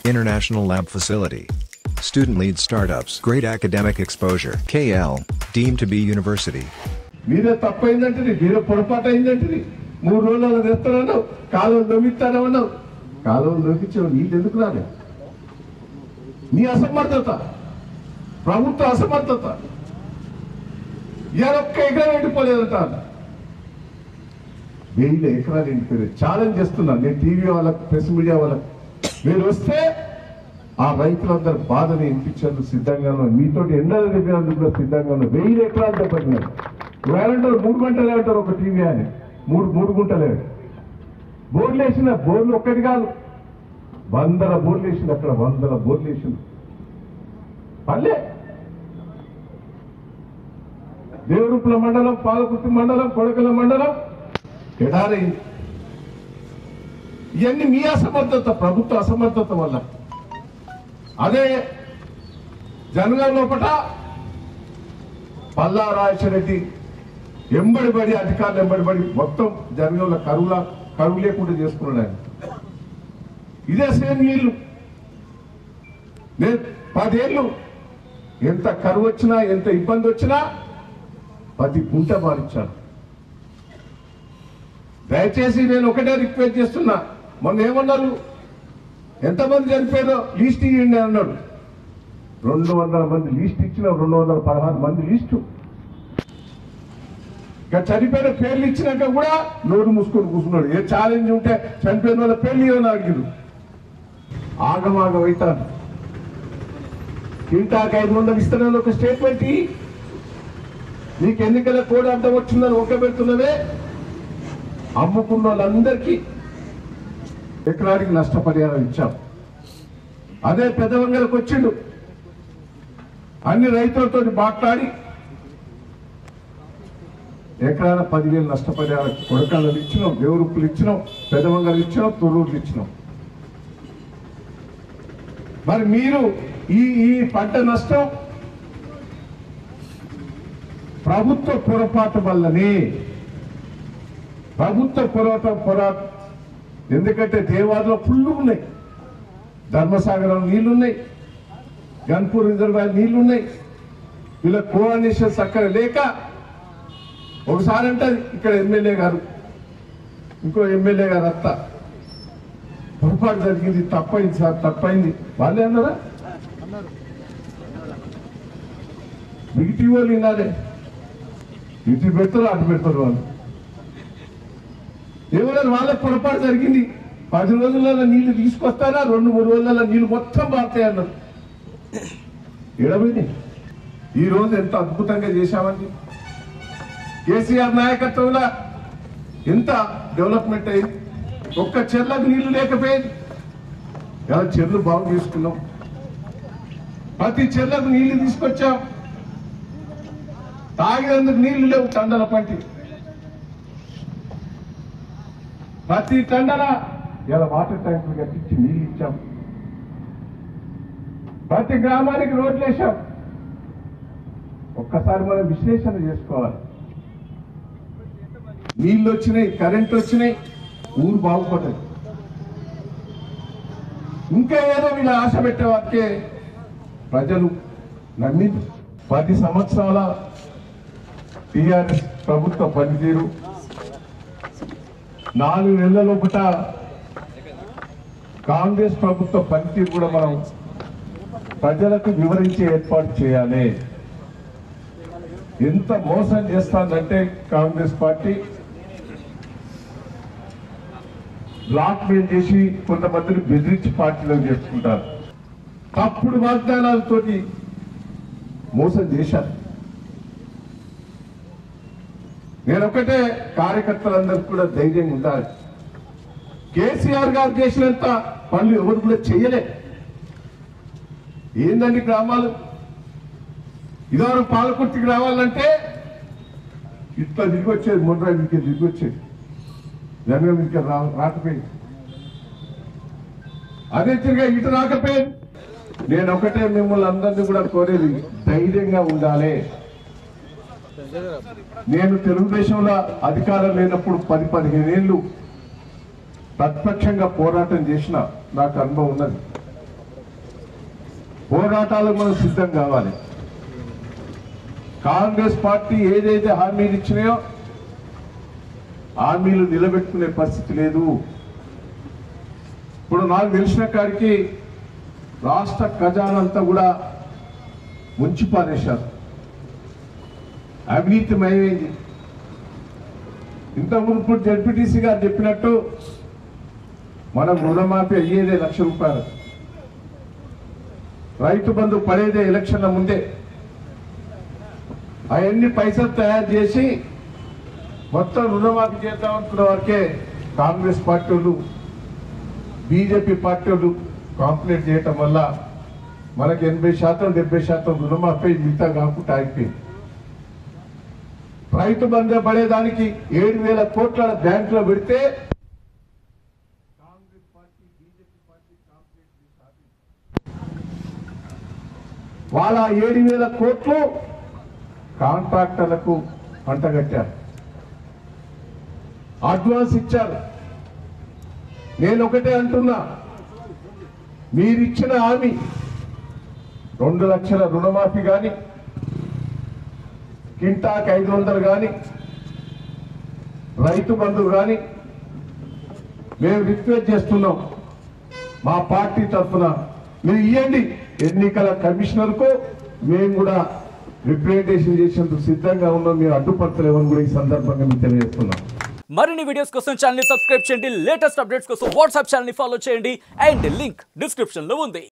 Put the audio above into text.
International Lab Facility. Student lead startups. Great academic exposure. KL. Deemed to be university. మీరే తప్పైందంటే మీరే పొరపాటు అయిందంటే మూడు రోజులు తెస్తానన్నావు కాలువలు నవ్విస్తానన్నావు కాలువలు నవ్వించావు నీళ్ళు ఎందుకు రాలే నీ అసమర్థత ప్రభుత్వ అసమర్థత ఇవాళ ఒక్క ఎకరం ఎండిపోలేదంట వెయ్యి ఎకరాలు ఎండిపోయారు ఛాలెంజ్ చేస్తున్నాను నేను టీవీ వాళ్ళకు ప్రెస్ మీడియా వాళ్ళకు మీరు వస్తే ఆ రైతులందరూ బాధని వినిపించేందుకు సిద్ధంగా ఉన్నారు మీతో ఎండలు దిగేందుకు కూడా సిద్ధంగా ఉన్నారు వెయ్యి ఎకరాలు దెబ్బతిన్నారు వేరంటారు మూడు గంటలే అంటారు ఒక టీవీ అని మూడు మూడు గుంటలే బోర్లు వేసిన బోర్లు ఒక్కటి కాదు వందల బోర్లు వేసింది అక్కడ వందల బోర్లు వేసింది పల్లె దేవరూపుల మండలం పాలకుర్తి మండలం కొడకల మండలం ఎడారైంది ఇవన్నీ మీ అసమర్థత ప్రభుత్వ అసమర్థత వల్ల అదే జనగాం లోపట పల్లా రాజశరెడ్డి ఎంబడిబడి అధికారులు ఎంబడిబడి మొత్తం జనగంలో కరువుల కరువు లేకుండా చేసుకున్నాడు ఆయన ఇదే సేమ్ నీళ్లు నేను పదేళ్ళు ఎంత కరువు వచ్చినా ఎంత ఇబ్బంది వచ్చినా పది గుంట మారించాను దయచేసి నేను ఒకటే రిక్వెస్ట్ చేస్తున్నా మొన్న ఏమన్నారు ఎంతమంది చనిపోయారో లీస్ట్ ఇవ్వండి అన్నాడు రెండు వందల మంది లీస్ట్ ఇచ్చిన రెండు వందల పదహారు మంది లీస్టు ఇక చనిపోయిన పేర్లు ఇచ్చినాక కూడా నోరు మూసుకొని కూర్చున్నాడు ఏ ఛాలెంజ్ ఉంటే చనిపోయిన వాళ్ళ పేర్లు ఇవ్వని అడిగారు ఆగమాగం అవుతాను ఇంటాక ఐదు వందలు ఇస్తానని ఒక స్టేట్మెంట్ ఇయ్యి. నీకు ఎన్నికల కోడ్ అర్థం వచ్చిందని ఒక పెడుతున్నవే అమ్ముకున్న వాళ్ళందరికీ ఎకరానికి నష్టపరిహారం ఇచ్చాం అదే పెద్దవంగలకు వచ్చిండు అన్ని రైతులతో మాట్లాడి ఎకరాన పదివేలు నష్టపరిహారం కొడకళ్ళు ఇచ్చినాం దేవురుప్పులు ఇచ్చినాం పెదవంగలు ఇచ్చినాం తొర్రూరులు ఇచ్చినాం మరి మీరు ఈ ఈ పంట నష్టం ప్రభుత్వ పొరపాటు వల్లనే ప్రభుత్వ పొరపాటు పొరా ఎందుకంటే దేవాలయంలో ఫుల్ ఉన్నాయి ధర్మసాగరం నీళ్లున్నాయి గన్పూర్ రిజర్వాయర్ నీళ్లున్నాయి వీళ్ళ కోఆర్డినేషన్ చక్కగా లేక ఒకసారి అంటే ఇక్కడ ఎమ్మెల్యే గారు ఇంకో ఎమ్మెల్యే గారు అత్త పొరపాటు జరిగింది తప్పైంది సార్ తప్పైంది వాళ్ళే అన్నారా మిగిటి వాళ్ళు వినాలే ఇటు పెడతారు అటు పెడతారు వాళ్ళు ఎవరైనా వాళ్ళకి పొరపాటు జరిగింది పది రోజులలో నీళ్లు తీసుకొస్తారా రెండు మూడు రోజులలో నీళ్లు మొత్తం పారుతాయి అన్నారు ఎడబోయింది ఈ రోజు ఎంత అద్భుతంగా చేశామండి కేసీఆర్ నాయకత్వంలో ఎంత డెవలప్మెంట్ అయింది ఒక్క చెర్లకు నీళ్లు లేకపోయింది ఎలా చెర్లు బాగు చేసుకున్నాం ప్రతి చెర్లకు నీళ్లు తీసుకొచ్చాం తాగేందుకు నీళ్లు లేవు తండల పంటి ప్రతి తండల ఇలా వాటర్ ట్యాంకులు కట్టించి నీళ్లు ఇచ్చాం ప్రతి గ్రామానికి రోడ్లు వేసాం ఒక్కసారి మనం విశ్లేషణ చేసుకోవాలి నీళ్లు వచ్చినాయి కరెంట్ వచ్చినాయి ఊరు బాగుపడ్డది ఇంకా ఏదో వీళ్ళు ఆశ పెట్టే వారికే ప్రజలు నమ్మింది పది సంవత్సరాల టిఆర్ఎస్ ప్రభుత్వ పనితీరు నాలుగు నెలల లోపల కాంగ్రెస్ ప్రభుత్వ పనితీరు కూడా మనం ప్రజలకు వివరించే ఏర్పాటు చేయాలి ఎంత మోసం చేస్తానంటే కాంగ్రెస్ పార్టీ బ్లాక్ మెయిల్ చేసి కొంతమందిని బెదిరించి పార్టీలో చేసుకుంటారు తప్పుడు వాగ్దానాలతోటి మోసం చేశారు నేను ఒకటే కార్యకర్తలందరికీ కూడా ధైర్యం ఉండాలి కేసీఆర్ గారు చేసినంత పనులు ఎవరు కూడా చేయలే ఏందండి గ్రామాలు ఇదివరకు పాలకుర్తికి రావాలంటే ఇట్లా దిగి వచ్చేది మొండ్రా మీదకి దిగి వచ్చేది జనగా మీదకి రా రాకపోయింది అదే తిరిగా ఇటు రాకపోయింది నేను ఒకటే మిమ్మల్ని అందరినీ కూడా కోరేది ధైర్యంగా ఉండాలి నేను తెలుగుదేశంలో అధికారం లేనప్పుడు పది పదిహేను ఏళ్ళు ప్రత్యక్షంగా పోరాటం చేసిన నాకు అనుభవం ఉన్నది పోరాటాలకు మనం సిద్ధం కావాలి కాంగ్రెస్ పార్టీ ఏదైతే హామీలు ఇచ్చినాయో హామీలు నిలబెట్టుకునే పరిస్థితి లేదు ఇప్పుడు నాకు తెలిసిన కాడికి రాష్ట్ర ఖజానంతా కూడా ముంచి పారేశారు అవినీతిమయమైంది ఇంత మునుపు జడ్పీటీసీ గారు చెప్పినట్టు మనం రుణమాఫీ అయ్యేదే లక్ష రూపాయలు రైతు బంధు పడేదే ఎలక్షన్ల ముందే అవన్నీ పైసలు తయారు చేసి మొత్తం రుణమాఫీ చేద్దాం అనుకున్న వారికే కాంగ్రెస్ పార్టీ వాళ్ళు బీజేపీ పార్టీ వాళ్ళు కాంప్లైంట్ చేయటం వల్ల మనకి ఎనభై శాతం డెబ్బై శాతం రుణమాఫీ మిగతా కాకుండా అయిపోయింది రైతు బంధు పడేదానికి ఏడు వేల కోట్ల బ్యాంకులో పెడితే Congress party BJP party complaint చేసి ఆపింది. వాళ్ళ ఏడు వేల కోట్లు కాంట్రాక్టర్లకు పంటగట్టారు అడ్వాన్స్ ఇచ్చారు నేను ఒకటే అంటున్నా మీరిచ్చిన హామీ రెండు లక్షల రుణమాఫీ కానీ కింటాకి ఐదు వందలు కానీ రైతు బంధు కానీ మేము రిక్వెస్ట్ చేస్తున్నాం మా పార్టీ తరఫున మీరు ఇవ్వండి ఎన్నికల కమిషనర్కు మేము కూడా రిప్రజెంటేషన్ చేసేందుకు సిద్ధంగా ఉన్నాం మీరు అడ్డుపడతలేమని కూడా ఈ సందర్భంగా మీకు తెలియజేస్తున్నాం మరిన్ని వీడియోస్ కోసం ఛానల్ ని సబ్స్క్రైబ్ చేయండి లేటెస్ట్ అప్డేట్స్ కోసం వాట్సాప్ ఛానల్ ని ఫాలో చేయండి అండ్ లింక్ డిస్క్రిప్షన్ లో ఉంది